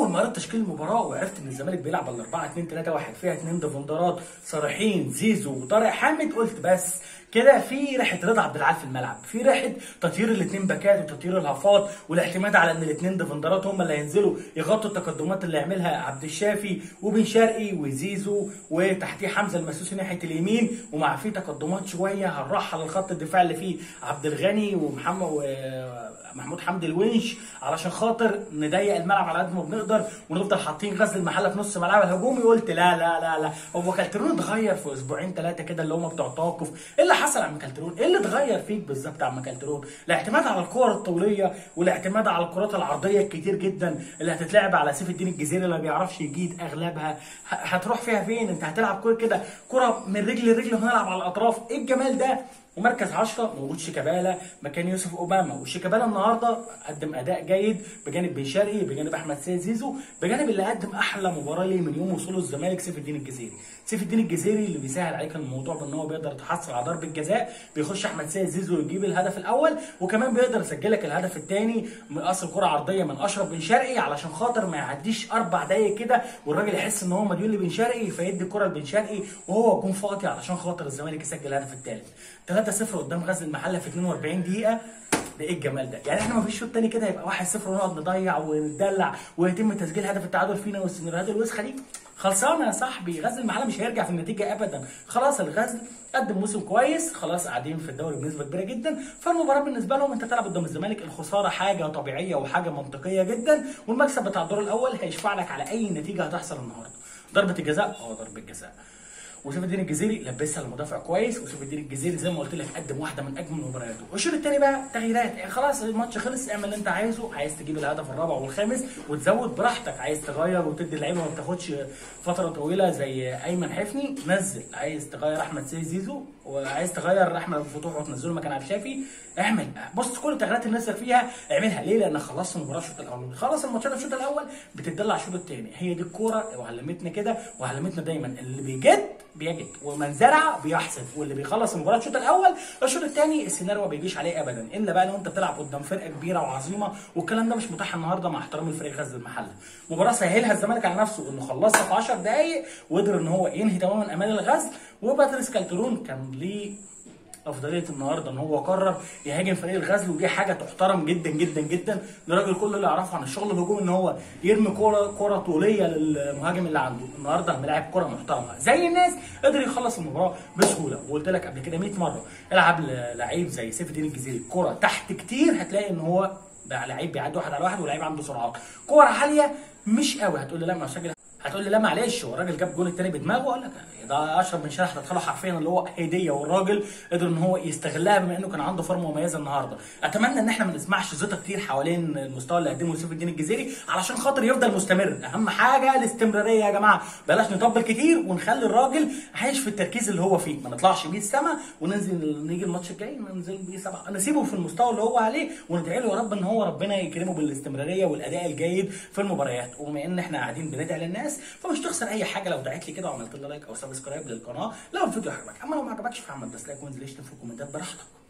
اول ما قريت تشكيل المباراه وعرفت ان الزمالك بيلعب على 4 2 3 1 فيها اثنين ديفندرات صريحين زيزو وطارق حامد قلت بس كده في ريحه رضا عبد العال في الملعب في ريحه تطهير الاثنين باكات وتطهير الهافات والاعتماد على ان الاثنين ديفندرات هم اللي هينزلوا يغطوا التقدمات اللي يعملها عبد الشافي وبن شرقي وزيزو وتحتيه حمزه المسوسي ناحيه اليمين ومع في تقدمات شويه هنرحل الخط الدفاع اللي فيه عبد الغني ومحمد ومحمود حمدي الونش علشان خاطر نضيق الملعب على قد ما بنقدر ونفضل حاطين غزل المحله في نص ملعب الهجومي قلت لا لا لا لا هو كالترون اتغير في اسبوعين ثلاثه كده اللي هم بتوع توقف ايه اللي حصل يا عم كالترون؟ ايه اللي اتغير فيك بالظبط يا عم كالترون؟ الاعتماد على الكور الطوليه والاعتماد على الكرات العرضيه الكتير جدا اللي هتتلعب على سيف الدين الجزيري اللي ما بيعرفش يجيد اغلبها ه- هتروح فيها فين؟ انت هتلعب كوره كده كره من رجل لرجل وهنلعب على الاطراف ايه الجمال ده؟ ومركز 10 موجود شيكابالا مكان يوسف اوباما وشيكابالا النهارده قدم اداء جيد بجانب بن شرقي بجانب احمد سيد زيزو بجانب اللي قدم احلى مباراه ليه من يوم وصوله الزمالك سيف الدين الجزيري سيف الدين الجزيري اللي بيسهل عليك الموضوع بان هو بيقدر يتحصل على ضربه جزاء بيخش احمد سيد زيزو يجيب الهدف الاول وكمان بيقدر يسجل لك الهدف الثاني من اصل كره عرضيه من اشرف بن شرقي علشان خاطر ما يعديش اربع دقايق كده والراجل يحس ان هو مديون لبن شرقي فيدي الكره لبن شرقي وهو يكون فاضي علشان خاطر الزمالك يسجل الهدف الثالث 3-0 قدام غزل المحله في 42 دقيقه ده ايه الجمال ده؟ يعني احنا ما فيش شوط تاني كده يبقى 1-0 ونقعد نضيع ونتدلع ويتم تسجيل هدف التعادل فينا والسيناريوهات الوسخه دي خلصانه يا صاحبي غزل المحله مش هيرجع في النتيجه ابدا خلاص الغزل قدم موسم كويس خلاص قاعدين في الدوري بنسبه كبيره جدا فالمباراه بالنسبه لهم انت تلعب قدام الزمالك الخساره حاجه طبيعيه وحاجه منطقيه جدا والمكسب بتاع الدور الاول هيشفع لك على اي نتيجه هتحصل النهارده ضربه الجزاء اه ضربه جزاء وسيف الدين الجزيري لبسها المدافع كويس وسيف الدين الجزيري زي ما قلت لك قدم واحده من اجمل مبارياته والشوط الثاني بقى تغييرات يعني خلاص الماتش خلص اعمل اللي انت عايزه عايز تجيب الهدف الرابع والخامس وتزود براحتك عايز تغير وتدي اللعيبه ما بتاخدش فتره طويله زي ايمن حفني نزل عايز تغير احمد سيد زيزو وعايز تغير احمد أبو فتوح وتنزله مكان عبد الشافي اعمل بص كل التغييرات اللي نفسك فيها اعملها ليه؟ لان خلصت المباراه الشوط الاول خلص الماتشات الشوط الاول بتدلع الشوط الثاني هي دي الكوره وعلمتنا كده وعلمتنا دايما اللي بيجد بيجد ومن زرع بيحصد واللي بيخلص المباراه الشوط الاول الشوط الثاني السيناريو ما بيجيش عليه ابدا الا بقى لو انت بتلعب قدام فرقه كبيره وعظيمه والكلام ده مش متاح النهارده مع احترام الفريق غزل المحله مباراه سهلها الزمالك على نفسه انه خلصها في 10 دقائق وقدر ان هو ينهي تماما امال الغزل وباتريس كالترون كان ليه افضليه النهارده ان هو قرر يهاجم فريق الغزل ودي حاجه تحترم جدا جدا جدا لراجل كل اللي يعرفه عن الشغل الهجومي ان هو يرمي كوره كوره طوليه للمهاجم اللي عنده النهارده ملاعب كوره محترمه زي الناس قدر يخلص المباراه بسهوله وقلت لك قبل كده 100 مره العب لعيب زي سيف الدين الجزيري كوره تحت كتير هتلاقي ان هو بقى لعيب بيعدي واحد على واحد ولعيب عنده سرعات كوره عاليه مش قوي هتقول لي لا ما سجل هتقول لي لا معلش هو الراجل جاب جول التاني بدماغه اقول لك ده اشرف بن شرح دخله حرفيا اللي هو هديه والراجل قدر ان هو يستغلها بما انه كان عنده فورمه مميزه النهارده اتمنى ان احنا ما نسمعش زيطه كتير حوالين المستوى اللي قدمه سيف الدين الجزيري علشان خاطر يفضل مستمر اهم حاجه الاستمراريه يا جماعه بلاش نطبل كتير ونخلي الراجل عايش في التركيز اللي هو فيه ما نطلعش بيه السما وننزل نيجي الماتش الجاي ننزل بيه سبعه نسيبه في المستوى اللي هو عليه وندعي له يا رب ان هو ربنا يكرمه بالاستمراريه والاداء الجيد في المباريات وبما ان احنا قاعدين بندعي للناس فمش تخسر اي حاجه لو دعيت لي كده وعملت لي لايك او سبسكرايب للقناه لو الفيديو عجبك اما لو ما عجبكش فاعمل ديسلايك وانزل اشتم في الكومنتات براحتك